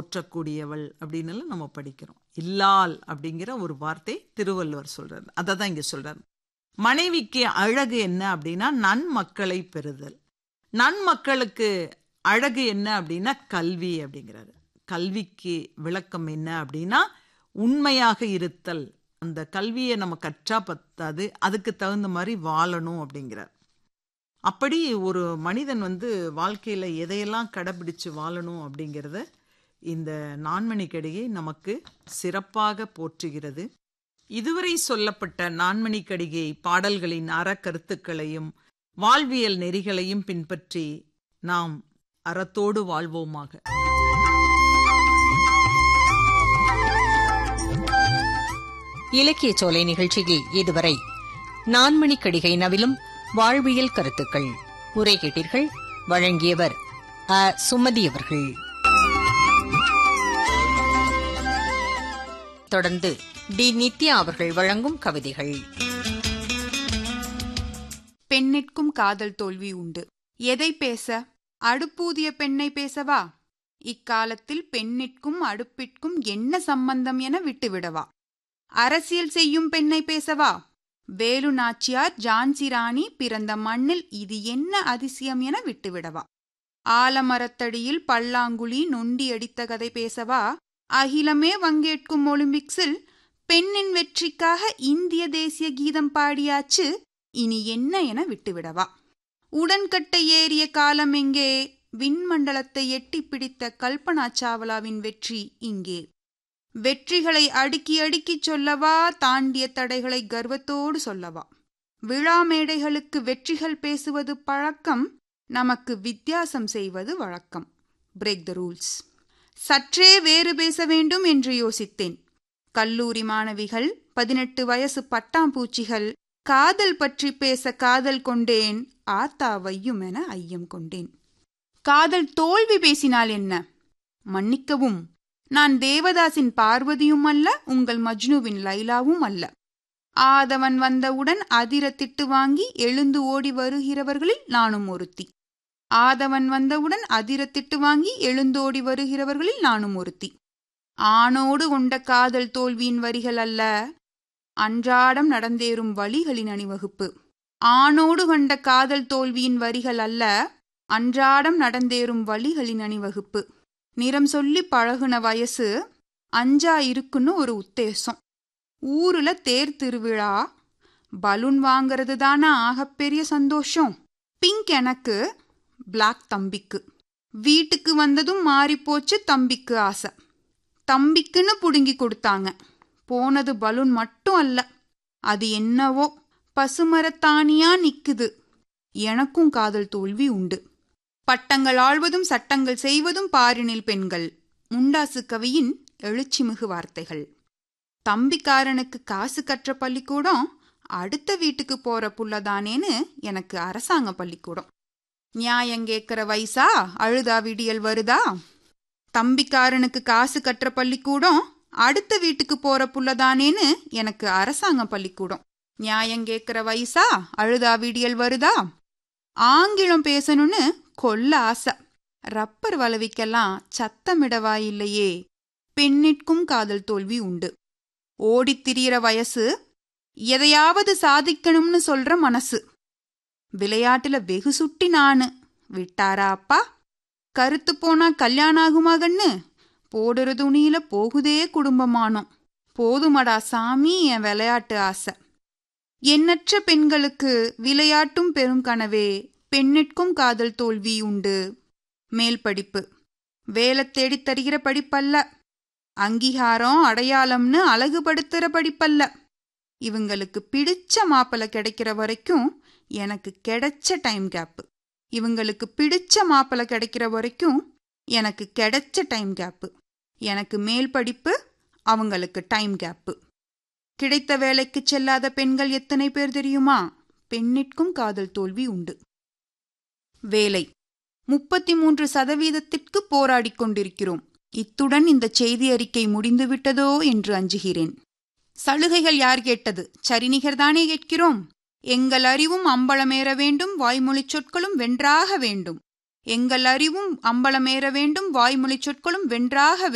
போற்றக்கூடியவள் அப்படின்னு எல்லாம் நம்ம படிக்கிறோம் இல்லால் அப்படிங்கிற ஒரு வார்த்தை திருவள்ளுவர் சொல்றாரு அதை தான் இங்க சொல்றாரு மனைவிக்கு அழகு என்ன அப்படின்னா நன்மக்களை பெறுதல் நன்மக்களுக்கு அழகு என்ன அப்படின்னா கல்வி அப்படிங்கிறாரு கல்விக்கு விளக்கம் என்ன அப்படின்னா உண்மையாக இருத்தல் அந்த கல்வியை நம்ம கற்றா பத்தாது அதுக்கு தகுந்த மாதிரி வாழணும் அப்படிங்கிறார் அப்படி ஒரு மனிதன் வந்து வாழ்க்கையில் எதையெல்லாம் கடைபிடிச்சு வாழணும் அப்படிங்கிறத இந்த நான்மணிக்கடிகை நமக்கு சிறப்பாக போற்றுகிறது இதுவரை சொல்லப்பட்ட நான்மணிக்கடிகை பாடல்களின் அறக்கருத்துக்களையும் வாழ்வியல் நெறிகளையும் பின்பற்றி நாம் அறத்தோடு வாழ்வோமாக இலக்கிய சோலை நிகழ்ச்சியில் இதுவரை நான்மணி கடிகை நவிலும் வாழ்வியல் கருத்துக்கள் உரை கேட்டீர்கள் வழங்கியவர் அ சுமதி அவர்கள் தொடர்ந்து டி நித்யா அவர்கள் வழங்கும் கவிதைகள் பெண்ணிற்கும் காதல் தோல்வி உண்டு எதை பேச அடுப்பூதிய பெண்ணை பேசவா இக்காலத்தில் பெண்ணிற்கும் அடுப்பிற்கும் என்ன சம்பந்தம் என விட்டுவிடவா அரசியல் செய்யும் பெண்ணை பேசவா வேலு நாச்சியார் ஜான்சி ராணி பிறந்த மண்ணில் இது என்ன அதிசயம் என விட்டுவிடவா ஆலமரத்தடியில் பல்லாங்குழி நொண்டி அடித்த கதை பேசவா அகிலமே பங்கேற்கும் ஒலிம்பிக்ஸில் பெண்ணின் வெற்றிக்காக இந்திய தேசிய கீதம் பாடியாச்சு இனி என்ன என விட்டுவிடவா உடன்கட்டை ஏறிய காலம் எங்கே விண்மண்டலத்தை எட்டி பிடித்த கல்பனா சாவ்லாவின் வெற்றி இங்கே வெற்றிகளை அடுக்கி அடுக்கி சொல்லவா தாண்டிய தடைகளை கர்வத்தோடு சொல்லவா விழா மேடைகளுக்கு வெற்றிகள் பேசுவது பழக்கம் நமக்கு வித்தியாசம் செய்வது வழக்கம் பிரேக் த ரூல்ஸ் சற்றே வேறு பேச வேண்டும் என்று யோசித்தேன் கல்லூரி மாணவிகள் பதினெட்டு வயசு பட்டாம்பூச்சிகள் காதல் பற்றி பேச காதல் கொண்டேன் ஆத்தா வையும் என ஐயம் கொண்டேன் காதல் தோல்வி பேசினால் என்ன மன்னிக்கவும் நான் தேவதாசின் பார்வதியும் அல்ல உங்கள் மஜ்னுவின் லைலாவும் அல்ல ஆதவன் வந்தவுடன் அதிர திட்டு வாங்கி எழுந்து ஓடி வருகிறவர்களில் நானும் ஒருத்தி ஆதவன் வந்தவுடன் அதிர திட்டு வாங்கி எழுந்தோடி வருகிறவர்களில் நானும் ஒருத்தி ஆணோடு கொண்ட காதல் தோல்வியின் வரிகள் அல்ல அன்றாடம் நடந்தேறும் வழிகளின் அணிவகுப்பு ஆணோடு கண்ட காதல் தோல்வியின் வரிகள் அல்ல அன்றாடம் நடந்தேறும் வழிகளின் அணிவகுப்பு நிறம் சொல்லி பழகுன வயசு அஞ்சா இருக்குன்னு ஒரு உத்தேசம் ஊருல தேர் திருவிழா பலூன் வாங்கறது தானே ஆகப்பெரிய சந்தோஷம் பிங்க் எனக்கு பிளாக் தம்பிக்கு வீட்டுக்கு வந்ததும் மாறிப்போச்சு தம்பிக்கு ஆசை தம்பிக்குன்னு புடுங்கி கொடுத்தாங்க போனது பலூன் மட்டும் அல்ல அது என்னவோ பசுமரத்தானியா நிக்குது எனக்கும் காதல் தோல்வி உண்டு பட்டங்கள் ஆழ்வதும் சட்டங்கள் செய்வதும் பாரினில் பெண்கள் முண்டாசு கவியின் எழுச்சிமிகு வார்த்தைகள் தம்பிக்காரனுக்கு காசு கற்ற பள்ளிக்கூடம் அடுத்த வீட்டுக்கு போற புள்ளதானேன்னு எனக்கு அரசாங்க பள்ளிக்கூடம் நியாயம் கேட்கிற வயசா அழுதா விடியல் வருதா தம்பிக்காரனுக்கு காசு கற்ற பள்ளிக்கூடம் அடுத்த வீட்டுக்கு போற புள்ளதானேன்னு எனக்கு அரசாங்க பள்ளிக்கூடம் நியாயம் கேட்கிற வயசா அழுதா விடியல் வருதா ஆங்கிலம் பேசணும்னு கொல்ல ஆசை ரப்பர் வளவிக்கெல்லாம் சத்தமிடவா இல்லையே பெண்ணிற்கும் காதல் தோல்வி உண்டு ஓடித் திரியிற வயசு எதையாவது சாதிக்கணும்னு சொல்ற மனசு விளையாட்டுல வெகு சுட்டி நானு விட்டாரா அப்பா கருத்து போனா கல்யாணம் ஆகுமா கண்ணு போடுற துணியில போகுதே குடும்பமானோம் போதுமடா சாமி என் விளையாட்டு ஆசை எண்ணற்ற பெண்களுக்கு விளையாட்டும் பெரும் கனவே பெண்ணிற்கும் காதல் தோல்வி உண்டு மேல் படிப்பு வேலை தேடித் தருகிற படிப்பல்ல அங்கீகாரம் அடையாளம்னு அழகுபடுத்துற படிப்பல்ல இவங்களுக்கு பிடிச்ச மாப்பிள்ளை கிடைக்கிற வரைக்கும் எனக்கு கிடைச்ச டைம் கேப்பு இவங்களுக்கு பிடிச்ச மாப்பிள்ளை கிடைக்கிற வரைக்கும் எனக்கு கிடைச்ச டைம் கேப்பு எனக்கு மேல் படிப்பு அவங்களுக்கு டைம் கேப்பு கிடைத்த வேலைக்கு செல்லாத பெண்கள் எத்தனை பேர் தெரியுமா பெண்ணிற்கும் காதல் தோல்வி உண்டு வேலை முப்பத்தி மூன்று சதவீதத்திற்கு போராடிக் கொண்டிருக்கிறோம் இத்துடன் இந்த செய்தி அறிக்கை முடிந்துவிட்டதோ என்று அஞ்சுகிறேன் சலுகைகள் யார் கேட்டது சரிநிகர்தானே கேட்கிறோம் எங்கள் அறிவும் அம்பலமேற வேண்டும் வாய்மொழிச் சொற்களும் வென்றாக வேண்டும் எங்கள் அறிவும் அம்பலமேற வேண்டும் வாய்மொழிச் சொற்களும் வென்றாக